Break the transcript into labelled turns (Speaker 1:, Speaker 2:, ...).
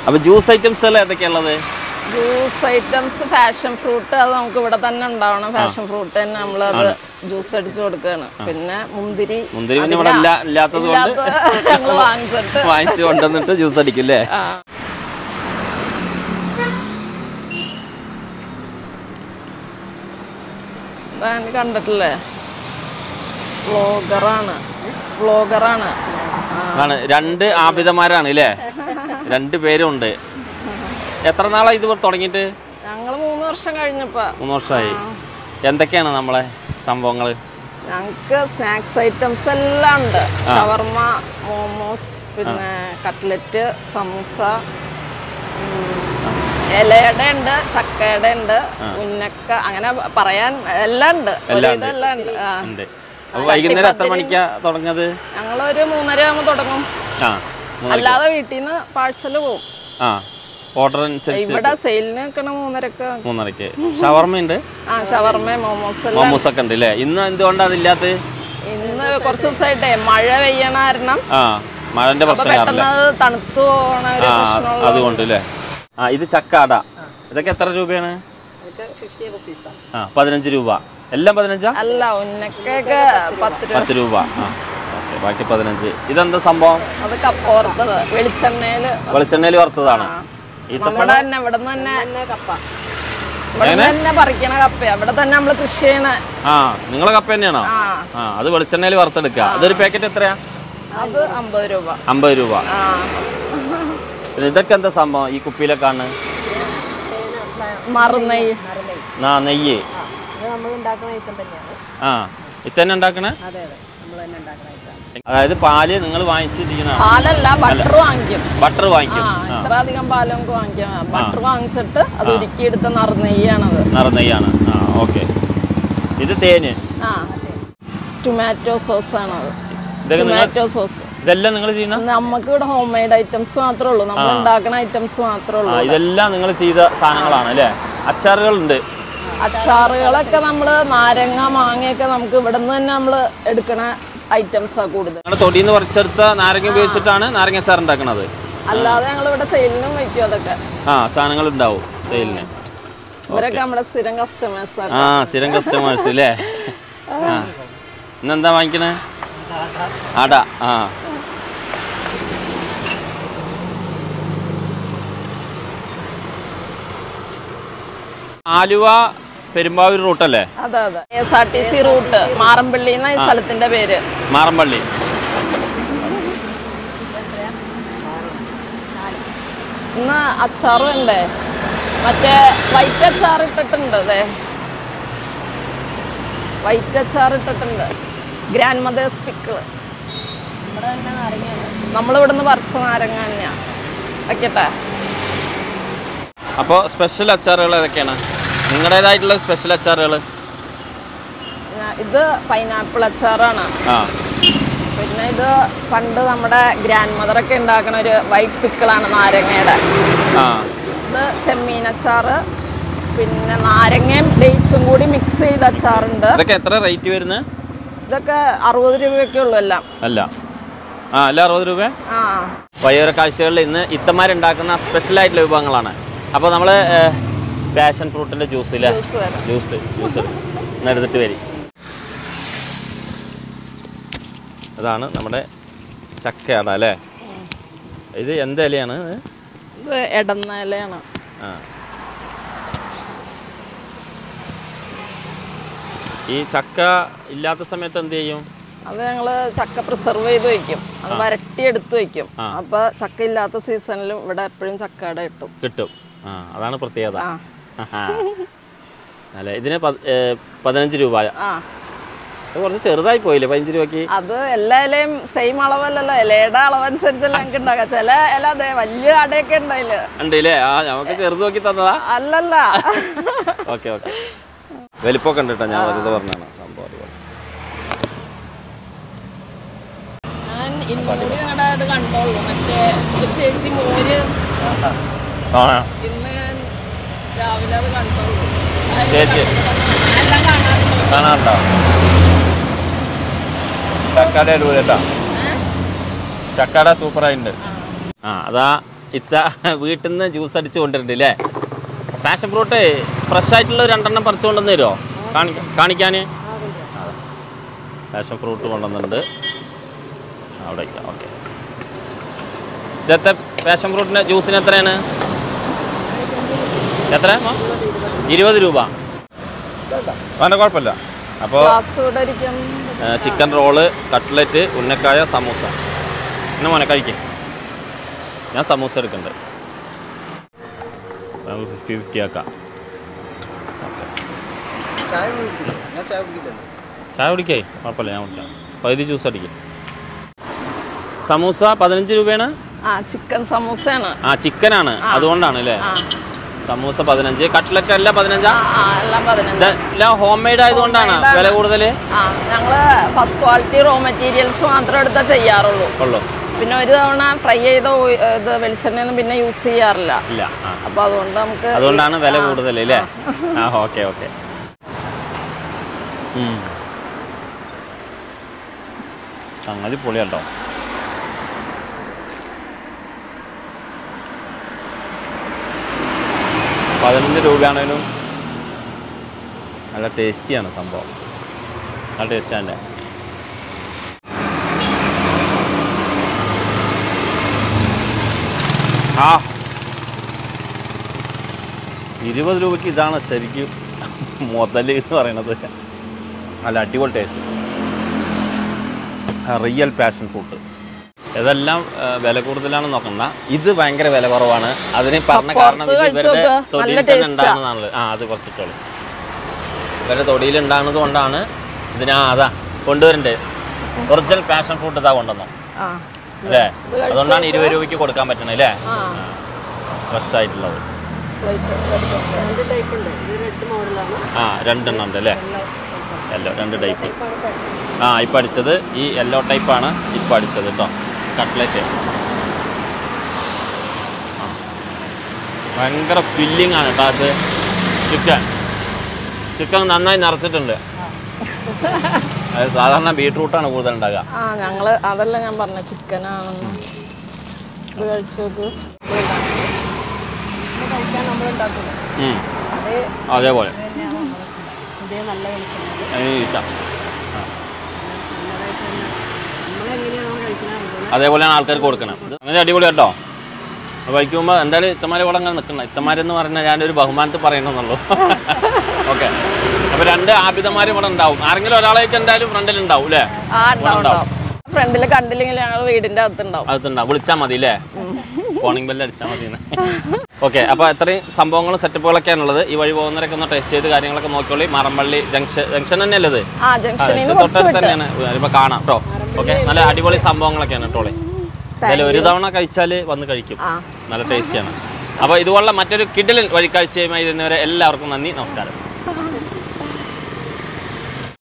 Speaker 1: അപ്പൊ ജ്യൂസ് ഐറ്റംസുകൾ ഏതൊക്കെയുള്ളത്
Speaker 2: ജ്യൂസ് ഐറ്റംസ് ഫാഷൻ ഫ്രൂട്ട് അത് നമുക്ക് ഇവിടെ തന്നെ ഉണ്ടാവണം ഫാഷൻ ഫ്രൂട്ട് തന്നെ നമ്മളത് ജ്യൂസ് അടിച്ചു കൊടുക്കുകയാണ് പിന്നെ മുന്തിരി
Speaker 1: മുന്തിരി പിന്നെ ഇവിടെ ഇല്ല ഇല്ലാത്തത് കൊണ്ട്
Speaker 2: ഇല്ലാത്ത ഞങ്ങൾ വാങ്ങിച്ചിട്ട്
Speaker 1: വാങ്ങിച്ചു കൊണ്ടുവന്നിട്ട് ജ്യൂസ് അടിക്കും അല്ലേ
Speaker 2: ആ ഞാൻ കണ്ടിട്ടില്ലേ വ്ളോഗറാണ് വ്ളോഗറാണ്
Speaker 1: ആണ് രണ്ട് ആപിതമാരാണ് അല്ലേ രണ്ട് പേരും ഉണ്ട് എത്ര നാളായി ഇത് തുടങ്ങിയിട്ട്
Speaker 2: ഞങ്ങൾ മൂന്ന് വർഷം കഴിഞ്ഞപ്പോ
Speaker 1: മൂന്ന് വർഷമായി എന്തൊക്കെയാണ് നമ്മളെ സംഭവങ്ങൾ
Speaker 2: ഞങ്ങൾക്ക് സ്നാക്സ് ഐറ്റംസ് എല്ലാം ഉണ്ട് ഷവർമ മോമോസ് പിന്നെ കട്ട്ലറ്റ് സമൂസ ഉം, ഇലയുടെ ഉണ്ട് ചക്കയുടെ ഉണ്ട് ഉന്നക്ക അങ്ങനെ പറയാൻ എല്ലാം ഉണ്ട് ഒരുവിധം എല്ലാം ഉണ്ട് ആ
Speaker 1: ഉണ്ട് അപ്പൊ വൈകുന്നേരം എത്ര മണിക്കാ തുടങ്ങുന്നത്
Speaker 2: ഞങ്ങളൊരു മൂന്നര ആകുമ്പോൾ തുടങ്ങും
Speaker 1: ആ മൂന്ന്
Speaker 2: അല്ലാതെ വീട്ടിൽ നിന്ന് പാഴ്സൽ പോവും
Speaker 1: ആ ഓർഡർ അനുസരിച്ച്
Speaker 2: ഇവിടെ സെയിലിന് നിൽക്കണ മൂന്നരക്ക്
Speaker 1: മൂന്നരക്ക് ഷവർമ ഉണ്ട്
Speaker 2: ആ ഷവർമ മോമോസ് എല്ലാം
Speaker 1: മോമോസ് ഒക്കെ ഉണ്ട് അല്ലേ ഇന്ന് എന്തുകൊണ്ടാണ് അതില്ലാത്ത
Speaker 2: ഇന്ന് കുറച്ച് ദിവസമായിട്ടേ മഴ പെയ്യണ കാരണം
Speaker 1: ആ മഴന്റെ
Speaker 2: അപ്പൊ
Speaker 1: പ്രശ്നം കാരണം
Speaker 2: പെട്ടെന്ന് അത് തണുത്തു പോണ ഒരു
Speaker 1: ആ
Speaker 2: പ്രശ്നമുള്ള
Speaker 1: അതുകൊണ്ട് അല്ലേ ആ ഇത് ചക്കാട ഇതൊക്കെ എത്ര രൂപയാണ് ആ പതിനഞ്ച് രൂപ എല്ലാം പതിനഞ്ചാ
Speaker 2: അല്ല ഉന്നക്കൊക്കെ പത്ത് രൂപ
Speaker 1: പത്ത് രൂപ ആ ഓക്കെ ബാക്കി പതിനഞ്ച് ഇതെന്താ സംഭവം
Speaker 2: അത് കപ്പോർത്തത് വെളിച്ചെണ്ണയില്
Speaker 1: വെളിച്ചെണ്ണയിൽ വറുത്തതാണ് ഈത്തപ്പഴം
Speaker 2: നമ്മുടെ തന്നെ ഇവിടെ നിന്ന് തന്നെ കപ്പ ഇവിടെ തന്നെ പറിക്കണ കപ്പയാ ഇവിടെ തന്നെ നമ്മള് കൃഷി ചെയ്യണ
Speaker 1: ആ നിങ്ങളെ കപ്പ തന്നെയാണോ
Speaker 2: ആ
Speaker 1: ആ അത് വെളിച്ചെണ്ണയിൽ വറുത്തെടുക്കുക അതൊരു പാക്കറ്റ് എത്രയാ
Speaker 2: അത് അമ്പത് രൂപ
Speaker 1: അമ്പത് രൂപ
Speaker 2: ആ
Speaker 1: പിന്നെ ഇതൊക്കെ എന്താ സംഭവം ഈ കുപ്പിയിലൊക്കെ ആണ്
Speaker 2: മറുനെയ്യ്
Speaker 1: ആ നെയ്യ് ആ ഇത്തന്നെ ഉണ്ടാക്കണേ അതായത് പാല് നിങ്ങൾ വാങ്ങിച്ചിരിക്കുന്ന
Speaker 2: പാലല്ല ബട്ടർ വാങ്ങിക്കും
Speaker 1: ബട്ടർ വാങ്ങിക്കും
Speaker 2: ആ ഇത്ര അധികം പാല് നമുക്ക് വാങ്ങിക്കാം ബട്ടർ വാങ്ങിച്ചിട്ട് അത് ഉരുക്കിയെടുത്ത നറുനെയ്യാണത്
Speaker 1: നിറനെയ്യാണ് ആ ഓക്കെ ഇത് തേന്
Speaker 2: ആ ടൊമാറ്റോ സോസ് ആണത്
Speaker 1: ഇതൊക്കെ നിങ്ങൾ
Speaker 2: ടൊമാറ്റോ സോസ്
Speaker 1: ഇതെല്ലാം നിങ്ങൾ ചെയ്യുന്ന
Speaker 2: നമുക്ക് ഇവിടെ ഹോം മെയ്ഡ് ഐറ്റംസ് മാത്രമേ ഉള്ളൂ നമ്മൾ ഉണ്ടാക്കുന്ന ഐറ്റംസ് മാത്രമേ
Speaker 1: ആ
Speaker 2: ഉള്ളൂ
Speaker 1: ഇതെല്ലാം നിങ്ങൾ ചെയ്ത സാധനങ്ങളാണ് അല്ലേ അച്ചാറുകളുണ്ട്
Speaker 2: അച്ചാറുകളൊക്കെ നമ്മൾ നാരങ്ങ മാങ്ങയൊക്കെ നമുക്ക് ഇവിടെ നിന്ന് തന്നെ നമ്മൾ എടുക്കണ ഐറ്റംസാണ് കൂടുതൽ
Speaker 1: നിങ്ങളുടെ തൊടിയിൽ നിന്ന് പറിച്ചെടുത്ത നാരങ്ങ ഉപയോഗിച്ചിട്ടാണ് നാരങ്ങ അച്ചാർ ഉണ്ടാക്കുന്നത്
Speaker 2: അല്ലാതെ ഞങ്ങൾ ഇവിടെ സെയിലിനും വയ്ക്കും അതൊക്കെ
Speaker 1: ആ സാധനങ്ങൾ ഉണ്ടാവും സെയിലിന്
Speaker 2: ഇവരൊക്കെ നമ്മുടെ സ്ഥിരം കസ്റ്റമേഴ്സ് ആണ്
Speaker 1: ആ സ്ഥിരം കസ്റ്റമേഴ്സ് അല്ലേ ആ ഇന്നെന്താ വാങ്ങിക്കണേ അട ആ ആലുവ പെരുമ്പാവൂർ റൂട്ടല്ലേ
Speaker 2: അതെ അതെ S R T C route Marampally എന്ന ഈ സ്ഥലത്തിന്റെ പേര്
Speaker 1: മാറമ്പള്ളി
Speaker 2: ഇന്ന് അച്ചാറ് വേണ്ടേ മറ്റേ വൈറ്റ് അച്ചാർ ഇട്ടിട്ടുണ്ട് അതെ വൈറ്റ് അച്ചാർ ഇട്ടിട്ടുണ്ട് ഗ്രാൻഡ് മദേഴ്സ് പിക്കിള് നമ്മളിവിടുന്ന് പറിച്ച നാരങ്ങ തന്നെയാ വയ്ക്കട്ടെ
Speaker 1: അപ്പോൾ സ്പെഷ്യൽ അച്ചാറുകൾ ഏതൊക്കെയാണ് നിങ്ങളുടേതായിട്ടുള്ള സ്പെഷ്യൽ അച്ചാറുകൾ
Speaker 2: ഞാ- ഇത് പൈനാപ്പിൾ അച്ചാറാണ്
Speaker 1: ആ
Speaker 2: പിന്നെ ഇത് പണ്ട് നമ്മുടെ ഗ്രാൻഡ് മദറൊക്കെ ഉണ്ടാക്കുന്ന ഒരു വൈറ്റ് പിക്കിളാണ് നാരങ്ങയുടെ
Speaker 1: ആ
Speaker 2: ഇത് ചെമ്മീൻ അച്ചാറ് പിന്നെ നാരങ്ങയും ഡേറ്റ്സും കൂടി മിക്സ് ചെയ്ത അച്ചാറുണ്ട്
Speaker 1: ഇതൊക്കെ എത്ര റേറ്റ് വരുന്നത്
Speaker 2: ഇതൊക്കെ അറുപത് രൂപയൊക്കെ ഉള്ളൂ എല്ലാം
Speaker 1: അല്ല ആ അല്ല അറുപത് രൂപ
Speaker 2: ആ
Speaker 1: വഴിയോര കാഴ്ചകളിൽ ഇന്ന് ഇത്തമാരുണ്ടാക്കുന്ന സ്പെഷ്യൽ ആയിട്ടുള്ള വിഭവങ്ങളാണ് അപ്പോൾ നമ്മൾ പാഷൻ ഫ്രൂട്ടിൻ്റെ ജ്യൂസ് ഇല്ലേ
Speaker 2: ജ്യൂസ് തരാം
Speaker 1: ജ്യൂസ് ജ്യൂസ് ഒന്ന് എടുത്തിട്ട് വരി അതാണ് നമ്മുടെ ചക്കയട അല്ലേ ഇത് എന്ത് ഇലയാണ് ഇത്?
Speaker 2: ഇത് ഇടന്ന ഇലയാണ്
Speaker 1: ആ ഈ ചക്ക ഇല്ലാത്ത സമയത്ത് എന്ത് ചെയ്യും
Speaker 2: അത് ഞങ്ങള് ചക്ക പ്രിസർവ് ചെയ്ത് വെക്കും അത് വരട്ടി എടുത്ത് വെക്കും അപ്പൊ ചക്ക ഇല്ലാത്ത സീസണിലും ഇവിടെ എപ്പോഴും ചക്കട കിട്ടും
Speaker 1: കിട്ടും ആ അതാണ് പ്രത്യേകത
Speaker 2: ആ
Speaker 1: ആഹാ. അല്ലേ ഇതിന് പത്- ഏ, പതിനഞ്ച് രൂപ
Speaker 2: ആ
Speaker 1: അത് കുറച്ച് ചെറുതായി പോയില്ലേ പതിനഞ്ച് രൂപയ്ക്ക്
Speaker 2: അത് എല്ലാ ഇലയും സെയിം അളവല്ലല്ലോ ഇലയുടെ അളവനുസരിച്ചല്ല ഞങ്ങൾക്ക് ഉണ്ടാക്കാം ചില ഇല അതെ വലിയ അടയൊക്കെ ഉണ്ടായില്ല
Speaker 1: ഉണ്ട് ഇല്ലേ ആ നമുക്ക് ചെറുത് നോക്കി തന്നതാ
Speaker 2: അല്ലല്ല
Speaker 1: ഓക്കെ ഓക്കെ വലിപ്പമൊക്കെ ഉണ്ട് കേട്ടോ ഞാൻ വെറുതെ പറഞ്ഞാണ് സംഭവം അതുപോലെ.
Speaker 2: ഞാൻ ഇന്നുകൂടി നിങ്ങളുടെ ഇത് കണ്ടോളൂ മറ്റേ ഒരു ചേച്ചി മോര്
Speaker 1: ആ
Speaker 2: ഇന്ന് ഞാൻ രാവിലെ അത് കണ്ടോളൂ അത്
Speaker 1: ചേച്ചി
Speaker 2: എല്ലാം കാണാറുണ്ട്
Speaker 1: കാണാറുണ്ടോ ചക്കയുടെ അടിപൊളി കേട്ടോ
Speaker 2: ഏ?
Speaker 1: ചക്കട സൂപ്പറായിട്ടുണ്ട് ആ അതാ ഇത്ത വീട്ടിൽ നിന്ന് ജ്യൂസ് അടിച്ച് കൊണ്ടിട്ടുണ്ട് അല്ലേ പാഷൻ ഫ്രൂട്ട് ഫ്രഷ് ആയിട്ടുള്ള ഒരു രണ്ടെണ്ണം പറിച്ചു കൊണ്ടുവന്ന് തരുമോ കാണിക്കാൻ കാണിക്കാൻ പാഷൻ ഫ്രൂട്ട് കൊണ്ടുവന്നിട്ടുണ്ട് അവിടെ ഓക്കെ ഇതത്തെ പാഷൻ ഫ്രൂട്ടിൻ്റെ ജ്യൂസിന് എത്രയാണ് എത്ര ഇരുപത് രൂപ അങ്ങനെ കുഴപ്പമില്ല അപ്പോൾ
Speaker 2: ഗ്ലാസ് ഇവിടെ ഇരിക്കും
Speaker 1: ചിക്കൻ റോള് കട്ട്ലറ്റ് ഉന്നക്കായ സമൂസ പിന്നെ മോനെ കഴിക്കും ഞാൻ സമൂസ എടുക്കുന്നുണ്ട് നമുക്ക് ഫിഫ്റ്റി ഫിഫ്റ്റി ആക്കാം ചായ കുടിക്കേ കുഴപ്പമില്ല ഞാൻ കുടിക്കാം പകുതി ജ്യൂസ് അടിക്കും സമൂസ പതിനഞ്ച് രൂപയാണ്
Speaker 2: ആ ചിക്കൻ സമൂസയാണ്
Speaker 1: ആ ചിക്കനാണ് അതുകൊണ്ടാണ് അല്ലേ
Speaker 2: ആ
Speaker 1: സമൂസ പതിനഞ്ച് കട്ട്ലറ്റ് അല്ല പതിനഞ്ചാ
Speaker 2: ആ എല്ലാം പതിനഞ്ച്
Speaker 1: ഇതെല്ലാം ഹോം മെയ്ഡ് ആയതുകൊണ്ടാണ്
Speaker 2: Homemade ആണ്.
Speaker 1: വില കൂടുതൽ
Speaker 2: ആ ഞങ്ങള് ഫസ്റ്റ് ക്വാളിറ്റി റോ മെറ്റീരിയൽസ് മാത്രം എടുത്താൽ ചെയ്യാറുള്ളൂ
Speaker 1: ഉള്ളൂ
Speaker 2: പിന്നെ ഒരു തവണ ഫ്രൈ ചെയ്ത ഓയി- ഇത് വെളിച്ചെണ്ണയൊന്നും പിന്നെ യൂസ് ചെയ്യാറില്ല
Speaker 1: ഇല്ല ആ
Speaker 2: അപ്പൊ അതുകൊണ്ട് നമുക്ക് ഈ-
Speaker 1: അതുകൊണ്ടാണ് വില
Speaker 2: ആ,
Speaker 1: കൂടുതൽ അല്ലേ ആ ഓക്കെ ഓക്കെ സംഗതി പൊളിയാട്ടോ പതിനഞ്ച് രൂപയാണേലും നല്ല ടേസ്റ്റിയാണ് സംഭവം നല്ല ടേസ്റ്റാണ് ആ ഇരുപത് രൂപയ്ക്ക് ഇതാണ് ശരിക്കും മുതൽ എന്ന് പറയണത് നല്ല അടിപൊളി ടേസ്റ്റ് റിയൽ പാഷൻ ഫ്രൂട്ട് ഇതെല്ലാം ആ, വില കൂടുതലാണെന്ന് നോക്കണ്ട ഇത് ഭയങ്കര വില കുറവാണ് അതിന് പറഞ്ഞ
Speaker 2: പുറത്ത്
Speaker 1: കാരണം ഇത്
Speaker 2: കഴിച്ച്
Speaker 1: ഇവരുടെ
Speaker 2: നോക്ക്.
Speaker 1: തൊടിയിൽ
Speaker 2: നല്ല
Speaker 1: തന്നെ
Speaker 2: taste ആ.
Speaker 1: ഉണ്ടാകുന്നതാണല്ലോ ആ അത് കുറച്ചിട്ടോളൂ ഇവരുടെ തൊടിയിൽ ഉണ്ടാകുന്നത് കൊണ്ടാണ് ഇതിനാ അതാ കൊണ്ടുവരണ്ടേ ഒറിജിനൽ പാഷൻ ഫ്രൂട്ട് ഇതാ കൊണ്ടുവന്നോ
Speaker 2: ആ
Speaker 1: അല്ലേ
Speaker 2: ഇത് കഴിച്ച്
Speaker 1: അതുകൊണ്ടാണ്
Speaker 2: നോക്ക്.
Speaker 1: ഇരുപത് രൂപയ്ക്ക് കൊടുക്കാൻ പറ്റണേ അല്ലേ
Speaker 2: ആ
Speaker 1: ഫ്രഷ് ആയിട്ടുള്ളത്
Speaker 2: പ്ലേറ്റ്
Speaker 1: ആ രണ്ടെണ്ണം ഉണ്ട് അല്ലേ യെല്ലോ രണ്ട് ടൈപ്പ് ആ ഇപ്പം അടിച്ചത് ഈ യെല്ലോ ടൈപ്പാണ് ഇപ്പം അടിച്ചത് കേട്ടോ കട്ട്ലറ്റ് ആ ഭയങ്കര ഫില്ലിംഗ് ആണ് കേട്ടോ അത് ചിക്കൻ ചിക്കൻ നന്നായി നിറച്ചിട്ടുണ്ട് അത് സാധാരണ ബീട്രൂട്ടാണ് കൂടുതൽ ഉണ്ടാകുക
Speaker 2: ആ ഞങ്ങള് അതല്ല ഞാൻ പറഞ്ഞ ചിക്കനാണെന്ന് ഇത് കഴിച്ചു നോക്ക്
Speaker 1: ഉം. അതേപോലെ എനിക്ക് ഇഷ്ടം ആ. അതേപോലെയാണ് ആൾക്കാർക്ക് കൊടുക്കണം അങ്ങനെ അടിപൊളി കേട്ടോ വഹിക്കുമ്പോൾ എന്തായാലും ഇത്തമാരെ ഇവിടെ അങ്ങനെ നിൽക്കണം ഇത്തമാരെന്ന് പറഞ്ഞാൽ ഞാനൊരു ബഹുമാനത്തിൽ പറയണമെന്നുള്ളൂ ഓക്കെ അപ്പോൾ രണ്ട് ആബിതമാരും ഇവിടെ ഉണ്ടാവും ആരെങ്കിലും ഒരാളായിട്ട് എന്തായാലും ഫ്രണ്ടിൽ ഉണ്ടാവും അല്ലേ
Speaker 2: ആ ഉണ്ടാവും ഉണ്ടാവും ഫ്രണ്ടിൽ കണ്ടില്ലെങ്കിൽ ഞങ്ങൾ വീടിന്റെ അകത്തുണ്ടാവും
Speaker 1: അകത്തുണ്ടാവും വിളിച്ചാൽ മതി അല്ലേ കോണിംഗ് ബെല്ല് അടിച്ചാൽ മതി ഓക്കെ അപ്പോൾ ഇത്രയും സംഭവങ്ങളും സെറ്റപ്പുകളൊക്കെയാണുള്ളത് ഈ വഴി പോകുന്നവരൊക്കെ ഒന്ന് ടെസ്റ്റ് ചെയ്ത് കാര്യങ്ങളൊക്കെ നോക്കിയോളി മറമ്പള്ളി ജംഗ്ഷൻ ജംഗ്ഷൻ തന്നെയല്ലേ ഇത്
Speaker 2: ആ ജംഗ്ഷനിൽ നിന്ന് കുറച്ച്
Speaker 1: തൊട്ടടുത്ത്
Speaker 2: വിട്ട്
Speaker 1: തന്നെയാണ് വരുമ്പോൾ കാണാം കേട്ടോ ഓക്കെ നല്ല അടിപൊളി സംഭവങ്ങളൊക്കെയാണ് കേട്ടോളെ എന്തായാലും ഒരു തവണ കഴിച്ചാൽ വന്ന് കഴിക്കും
Speaker 2: ആ
Speaker 1: നല്ല ടേസ്റ്റിയാണ് അപ്പോൾ ഇതുപോലുള്ള മറ്റൊരു കിഡിലൻ വഴിക്കാഴ്ചയുമായി ഇരുന്നവരെ എല്ലാവർക്കും നന്ദി നമസ്കാരം